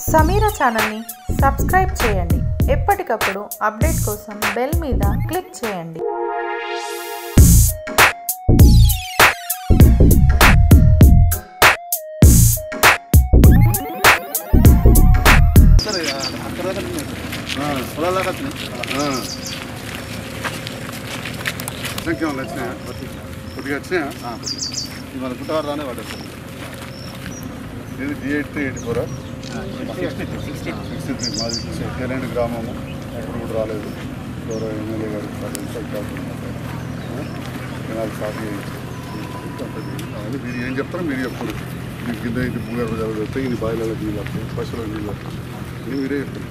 సమీర ఛానల్ని సబ్స్క్రైబ్ చేయండి ఎప్పటికప్పుడు అప్డేట్ కోసం బెల్ మీద క్లిక్ చేయండి సరే అక్కడ దాకా వచ్చినాయి. పొలాల దాకా వచ్చినాయి. ఇంకేమన్నా వచ్చినాయా కొద్దిగా వచ్చినాయా ఆ, కొద్దిగా. ఇది మన గుట్టవారు దానే పడ్డది సార్. ఇది D eight three eight four sixty three మాది కేరేండి గ్రామము ఎప్పుడు కూడా రాలేదు గౌరవ ఎమ్మెల్యే గారు కెనాల్ సాగు చేయించి అది మీరు ఏం చెప్తారో మీరు చెప్తారు మీకు కింద ఇంటి భూగర్భ జలాలు వస్తాయి ఇన్ని బాయిలలో నీళ్ళు వస్తాయి పశువులకు నీళ్ళు వస్తాయి ఇది మీరే చెప్తారు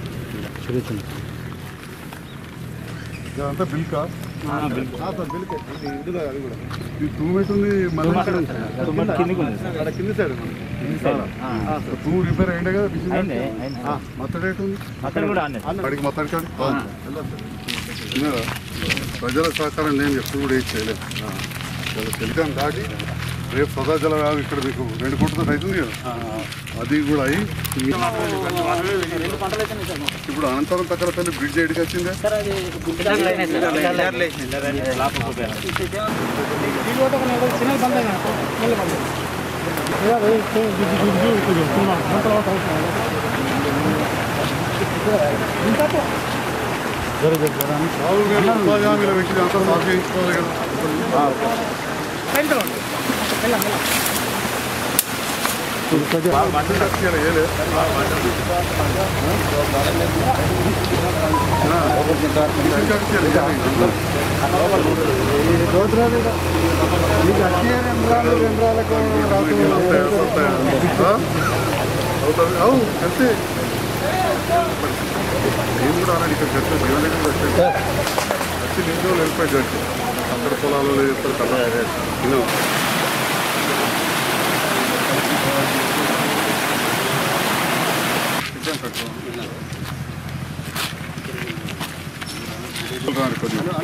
ఇదంతా బిల్కా ఆ, సార్ బిల్కే. ఇది ఇది కాదు, అది కూడా. ఈ తూమెట్ ఉంది మళ్ళీ అక్కడ కింది సైడ్ ఉంది. ఆ, సార్. తూము రిపేర్ అయిండే కదా అయింది, అయింది. ఆ, మొత్తం రేట్ ఉంది అతను కూడా అన్నది అడిగి మొత్తం కాడి ప్రజల సహకారం నేను ఎప్పుడు కూడా ఏం చేయలేదు టెలికాం దాటి రేపు సదా జల వ్యాధి ఇక్కడ మీకు రెండు కోట్లతో అవుతుంది కదా అది కూడా అయి ఇప్పుడు అనంతరం తక్కలపల్లి బ్రిడ్జ్ ఎడికి వచ్చిందే రాహుల్ గాంధీ ఉపాధి హామీల వ్యక్తి అంతా సాగు చేయించుకోవాలి కదా మంచి ఖర్చు ఏలే అవుతుంది అవు అంతే నేను కూడా అలాంటి ఇక్కడ చర్చ జీవనగర్ వచ్చాను వచ్చి నిండు వెళ్ళిపోయి చర్చ అక్కడ పొలాలలో చేస్తారు కదా విను. నిజం కట్టు. రాని కొద్దిగా.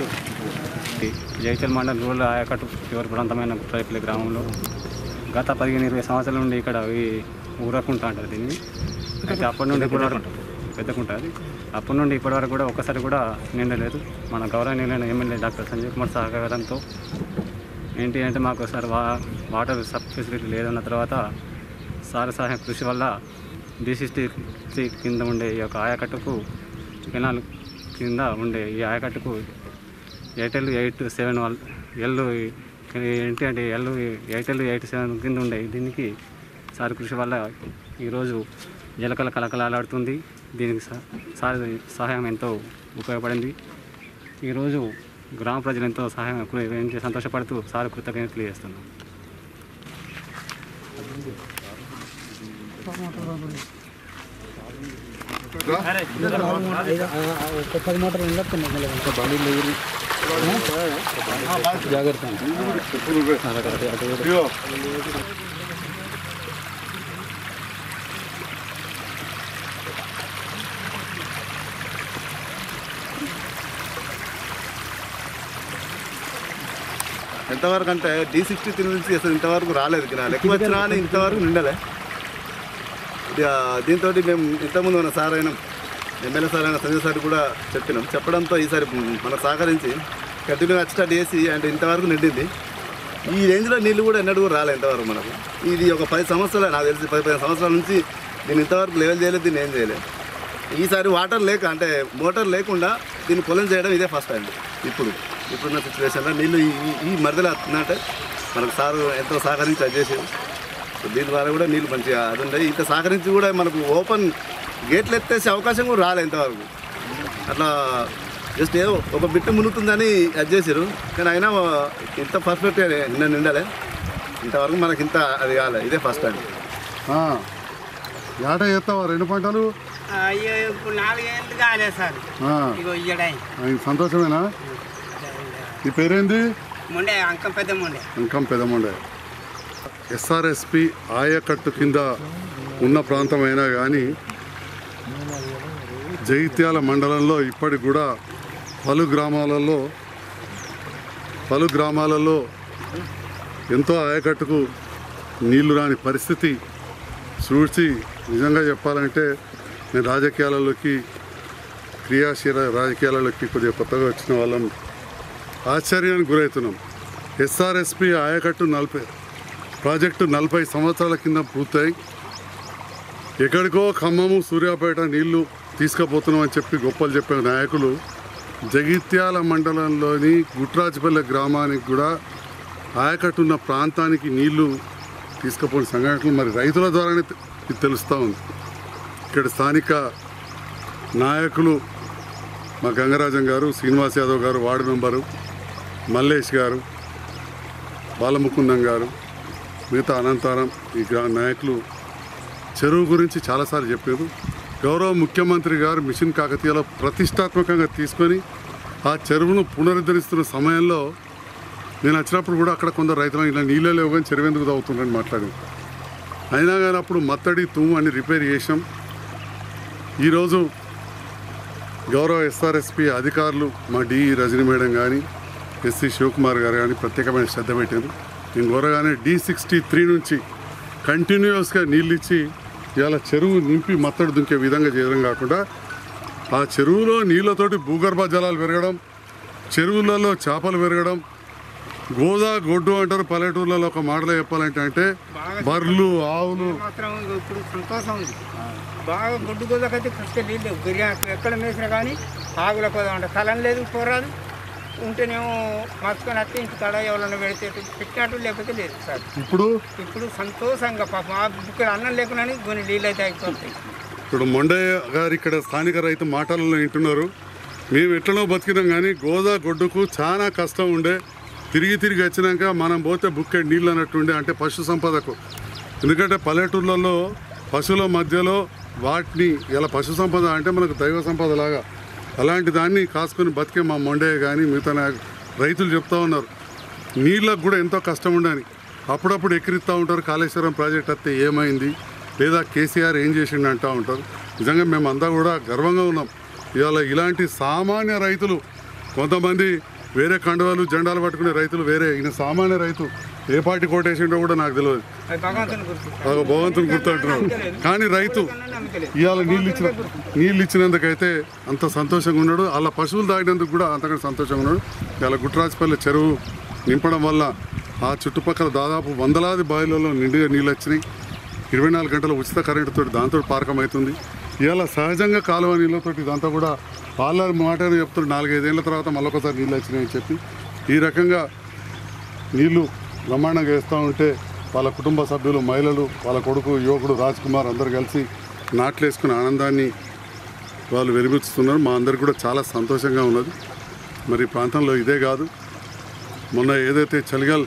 జైచల్ మండల్ రూరల్ ఆయకట్టు చివరి ప్రాంతమైన గుట్టాయిపల్లి గ్రామంలో గత పదిహేను ఇరవై సంవత్సరాల నుండి ఇక్కడ ఈ ఊరకుంటా అంటారు దీన్ని అయితే అప్పటి నుండి ఇప్పటి వరకు పెద్దకుంటా అది అప్పటి నుండి ఇప్పటి వరకు కూడా ఒక్కసారి కూడా నిండలేదు మన గౌరవనీయులైన ఎమ్మెల్యే డాక్టర్ సంజయ్ కుమార్ సహకారంతో ఏంటి అంటే మాకు ఒకసారి వా వాటర్ సబ్ ఫెసిలిటీ లేదన్న తర్వాత సార్ సహాయ కృషి వల్ల డిసిస్టీ కింద ఉండే ఈ యొక్క ఆయకట్టుకు కెనాల్ కింద ఉండే ఈ ఆయకట్టుకు Airtel eight seven one L ఏంటి అంటే ఎల్ ఎయిర్టెల్ ఎయిట్ సెవెన్ కింద ఉండే దీనికి సార్ కృషి వల్ల ఈరోజు జలకల కలకలాడుతుంది దీనికి సా- సార్ సహాయం ఎంతో ఉపయోగపడింది ఈరోజు గ్రామ ప్రజలు ఎంతో సహాయం ఏంటి సంతోషపడుతూ సార్ కృతజ్ఞతలు చేస్తున్నాం చెప్పు నువ్వే. ఇదిగో. ఎంతవరకు అంటే డి సిక్స్టీ త్రీ నుంచి అసలు ఇంతవరకు రాలేదు కినాలు ఎక్కువ వచ్చినా కానీ ఇంతవరకు నిండలే ఇది, ఆ, దీంతో మేము ఇంతకుముందు మన సార్ అయినా ఎమ్మెల్యే సార్ అయిన సంజయ్ సార్ కూడా చెప్పినాం చెప్పడంతో ఈసారి మనకు సహకరించి కంటిన్యూగా స్టార్ట్ చేసి అంటే ఇంతవరకు నిండింది ఈ రేంజ్లో నీళ్ళు కూడా ఎన్నడూ కూడా రాలే ఇంతవరకు మనకు ఇది ఒక పది సంవత్సరాలు నాకు తెలిసి పది పదిహేను సంవత్సరాల నుంచి దీన్ని ఇంతవరకు లెవెల్ చేయలేదు దీన్ని ఏం చేయలేదు ఈసారి వాటర్ లేక అంటే మోటార్ లేకుండా దీన్ని పొలం చేయడం ఇదే ఫస్ట్ టైం ఇప్పుడు ఇప్పుడున్న సిచ్యువేషన్లో నీళ్ళు ఈ- ఈ- ఈ మధ్యలో వస్తుందంటే మనకు సారు ఎంతో సహకరించి అది చేసేది దీని ద్వారా కూడా నీళ్ళు మంచిగా అది ఉండే ఇంత సహకరించి కూడా మనకు ఓపెన్ గేట్లు ఎత్తేసే అవకాశం కూడా రాలే ఇంతవరకు అట్లా జస్ట్ ఏదో ఒక బిట్టు మునుగుతుందని అది చేశారు కానీ అయినా ఇంత పర్ఫెక్ట్ నిన్న నిండలే ఇంతవరకు మనకి ఇంత అది కాలే ఇదే ఫస్ట్ టైం ఆ. ఏట చేస్తావా రెండు పంటలు అయ్యో ఇప్పుడు నాలుగేళ్ళు కాలేదు సార్ ఆ. ఇగో ఇయ్యడాయి ఆయన సంతోషమేనా నీ పేరేంది ముండే అంకం పెద్ద ముండే ఇంకం పెదమండే ఎస్ఆర్ఎస్పి ఆయకట్టు కింద ఉన్న ప్రాంతమైనా కానీ జైత్యాల మండలంలో ఇప్పటికి కూడా పలు గ్రామాలలో పలు గ్రామాలలో ఎంతో ఆయకట్టుకు నీళ్లు రాని పరిస్థితి చూసి నిజంగా చెప్పాలంటే నేను రాజకీయాలలోకి క్రియాశీల రాజకీయాలలోకి కొద్దిగా కొత్తగా వచ్చిన వాళ్ళం ఆశ్చర్యానికి గురవుతున్నాం ఎస్ఆర్ఎస్పి ఆయకట్టు నలభై ప్రాజెక్టు నలభై సంవత్సరాల కింద పూర్తయి ఎక్కడికో ఖమ్మము సూర్యాపేట నీళ్లు తీసుకుపోతున్నాం అని చెప్పి గొప్పలు చెప్పే నాయకులు జగిత్యాల మండలంలోని గుట్రాజపల్లె గ్రామానికి కూడా ఆయకట్టున్న ప్రాంతానికి నీళ్లు తీసుకుపోయిన సంఘటనలు మరి రైతుల ద్వారానే తె- ఇది తెలుస్తూ ఉంది ఇక్కడ స్థానిక నాయకులు మా గంగరాజన్ గారు శ్రీనివాస్ యాదవ్ గారు వార్డు మెంబరు మల్లేష్ గారు బాలముకుందం గారు మిగతా అనంతరం ఈ గ్రా నాయకులు చెరువు గురించి చాలాసార్లు చెప్పారు గౌరవ ముఖ్యమంత్రి గారు మిషన్ కాకతీయలో ప్రతిష్టాత్మకంగా తీసుకొని ఆ చెరువును పునరుద్ధరిస్తున్న సమయంలో నేను వచ్చినప్పుడు కూడా అక్కడ కొందరు రైతులు ఇలా నీళ్ళే లేవు కానీ చెరువు ఎందుకు తాగుతుందని మాట్లాడింది అయినా కానీ అప్పుడు మత్తడి తుమ్ము అని రిపేర్ చేసాం ఈరోజు గౌరవ ఎస్ఆర్ఎస్పి అధికారులు మా డి రజని మేడం కానీ ఎస్సి శివకుమార్ గారు కానీ ప్రత్యేకమైన శ్రద్ధ పెట్టారు నేను కోరగానే డి సిక్స్టీ త్రీ నుంచి కంటిన్యూస్గా నీళ్ళు ఇచ్చి ఇవాళ చెరువు నింపి మత్తడి దుంకే విధంగా చేయడం కాకుండా ఆ చెరువులో నీళ్ళతోటి భూగర్భ జలాలు పెరగడం చెరువులలో చేపలు పెరగడం గోదా గొడ్డు అంటారు పల్లెటూర్లలో ఒక మాటలో చెప్పాలంటే అంటే బర్రెలు ఆవులు మాత్రం ఇప్పుడు సంతోషం ఉంది బాగా గుడ్డు గోదకైతే ఫస్ట్ నీళ్ళు లేవు గిరిజా ఎక్కడ మేసినా కానీ ఆగుల కోదా అంటే స్థలం లేదు పోరాదు ఉంటేనేమో మర్చుకొని వస్తే ఇంటి తడ ఎవరైనా పెడితే పెట్టినట్టు లేకపోతే లేదు సార్ ఇప్పుడు ఇప్పుడు సంతోషంగా పాపం ఆ ఇక్కడ అన్నం లేకుండా కొన్ని నీళ్ళు అయితే అయిపోతాయి ఇప్పుడు మొండయ్య గారు ఇక్కడ స్థానిక రైతు మాటలలో వింటున్నారు మేము ఎట్లనో బతికినాం కానీ గోదా గొడ్డుకు చాలా కష్టం ఉండే తిరిగి తిరిగి వచ్చినాక మనం పోతే బుక్కెడ్ నీళ్ళు అన్నట్టుండే అంటే పశు సంపదకు ఎందుకంటే పల్లెటూర్లలో పశువుల మధ్యలో వాటిని ఇలా పశు సంపద అంటే మనకు దైవ సంపద లాగా అలాంటి దాన్ని కాసుకొని బతికే మా మొండయ్య కానీ మిగతా నాయ- రైతులు చెప్తా ఉన్నారు నీళ్ళకు కూడా ఎంతో కష్టం ఉండని అప్పుడప్పుడు ఎక్కిరిస్తూ ఉంటారు కాళేశ్వరం ప్రాజెక్ట్ వస్తే ఏమైంది లేదా కేసీఆర్ ఏం చేసిండు అంటూ ఉంటారు నిజంగా మేమంతా కూడా గర్వంగా ఉన్నాం ఇవాళ ఇలాంటి సామాన్య రైతులు కొంతమంది వేరే కండువాలు జెండాలు పట్టుకునే రైతులు వేరే ఈయన సామాన్య రైతు ఏ పార్టీ కోటేసిండో కూడా నాకు తెలియదు అది భగవంతుని గుర్తు ఆ భగవంతుని గుర్తుంటున్నాడు కానీ రైతు నమ్మకలేదు ఇవాళ నీళ్ళు ఇచ్చిన నీళ్ళు ఇచ్చినందుకైతే అంత సంతోషంగా ఉన్నాడు అలా పశువులు తాగినందుకు కూడా అంతకంటే సంతోషంగా ఉన్నాడు ఇవాళ గుట్రాజపల్లి చెరువు నింపడం వల్ల ఆ చుట్టుపక్కల దాదాపు వందలాది బావిలలో నిండుగా నీళ్ళు వచ్చినాయి ఇరవై నాలుగు గంటల ఉచిత కరెంటుతో దాంతో పారకం అవుతుంది ఇవాళ సహజంగా కాలువ నీళ్ళతోటి ఇదంతా కూడా వాళ్ళ మాటని చెప్తారు నాలుగైదేళ్ల తర్వాత మళ్ళొకసారి నీళ్ళు వచ్చినాయని చెప్పి ఈ రకంగా నీళ్లు బ్రహ్మాండంగా వేస్తూ ఉంటే వాళ్ళ కుటుంబ సభ్యులు మహిళలు వాళ్ళ కొడుకు యువకుడు రాజ్ కుమార్ అందరు కలిసి నాట్లేసుకునే ఆనందాన్ని వాళ్ళు వెలిబుచ్చుతున్నారు మా అందరికి కూడా చాలా సంతోషంగా ఉన్నది మరి ఈ ప్రాంతంలో ఇదే కాదు మొన్న ఏదైతే చలిగల్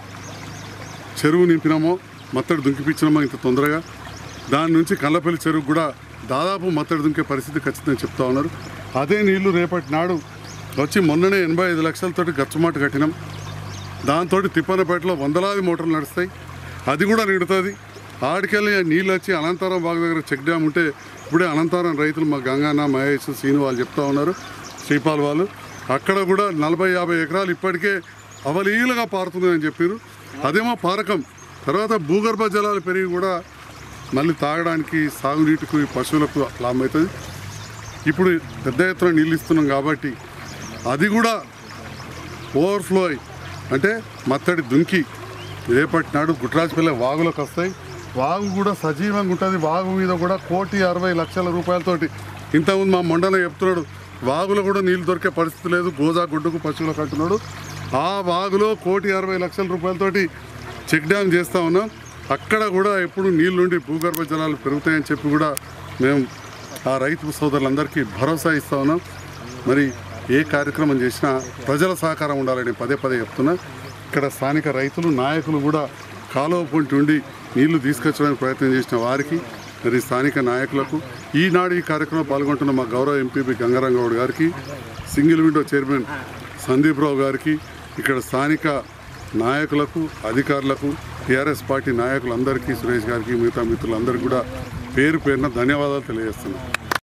చెరువు నింపినామో మత్తడి దుంకిపించినామో ఇంత తొందరగా దాని నుంచి కళ్ళపల్లి చెరువు కూడా దాదాపు మత్తడి దుంకే పరిస్థితి ఖచ్చితంగా చెప్తా ఉన్నారు అదే నీళ్లు రేపటి నాడు వచ్చి మొన్ననే ఎనభై ఐదు లక్షలతోటి గచ్చుమాట కట్టినాం దాంతో తిప్పనపేటలో వందలాది మోటార్లు నడుస్తాయి అది కూడా నిండుతుంది ఆడికెళ్ళి నీళ్ళు వచ్చి అనంతరం బాగు దగ్గర చెక్ డ్యామ్ ఉంటే ఇప్పుడే అనంతరం రైతులు మా గంగాన మహేష్ సీను వాళ్ళు చెప్తా ఉన్నారు శ్రీపాల్ వాళ్ళు అక్కడ కూడా నలభై యాభై ఎకరాలు ఇప్పటికే అవలీలుగా పారుతుందని చెప్పారు అదేమో పారకం తర్వాత భూగర్భ జలాలు పెరిగి కూడా మళ్ళీ తాగడానికి సాగునీటికి పశువులకు లాభం అవుతుంది ఇప్పుడు పెద్ద ఎత్తున నీళ్ళు ఇస్తున్నాం కాబట్టి అది కూడా ఓవర్ఫ్లో అయి అంటే మత్తడి దుంకి రేపటి నాడు గుట్రాజపల్లె వాగులోకి వస్తాయి వాగు కూడా సజీవంగా ఉంటుంది వాగు మీద కూడా కోటి అరవై లక్షల రూపాయలతోటి ఇంతకుముందు మా మొండన చెప్తున్నాడు వాగులో కూడా నీళ్ళు దొరికే పరిస్థితి లేదు గోజా గుడ్డుకు పశువులకు అంటున్నాడు ఆ వాగులో కోటి అరవై లక్షల రూపాయలతోటి చెక్ డ్యామ్ చేస్తూ ఉన్నాం అక్కడ కూడా ఎప్పుడు నీళ్ళుండి భూగర్భ జలాలు పెరుగుతాయని చెప్పి కూడా మేము ఆ రైతు సోదరులందరికీ భరోసా ఇస్తా ఉన్నాం మరి ఏ కార్యక్రమం చేసినా ప్రజల సహకారం ఉండాలని పదే పదే చెప్తున్నా ఇక్కడ స్థానిక రైతులు నాయకులు కూడా కాలువ పొంటి ఉండి నీళ్లు తీసుకొచ్చడానికి ప్రయత్నం చేసిన వారికి మరి స్థానిక నాయకులకు ఈనాడు ఈ కార్యక్రమంలో పాల్గొంటున్న మా గౌరవ ఎంపీపీ గంగారంగౌడ్ గారికి సింగిల్ విండో చైర్మన్ సందీప్ రావు గారికి ఇక్కడ స్థానిక నాయకులకు అధికారులకు టీఆర్ఎస్ పార్టీ నాయకులందరికీ సురేష్ గారికి మిగతా మిత్రులందరికీ కూడా పేరు పేరున ధన్యవాదాలు తెలియజేస్తున్నాను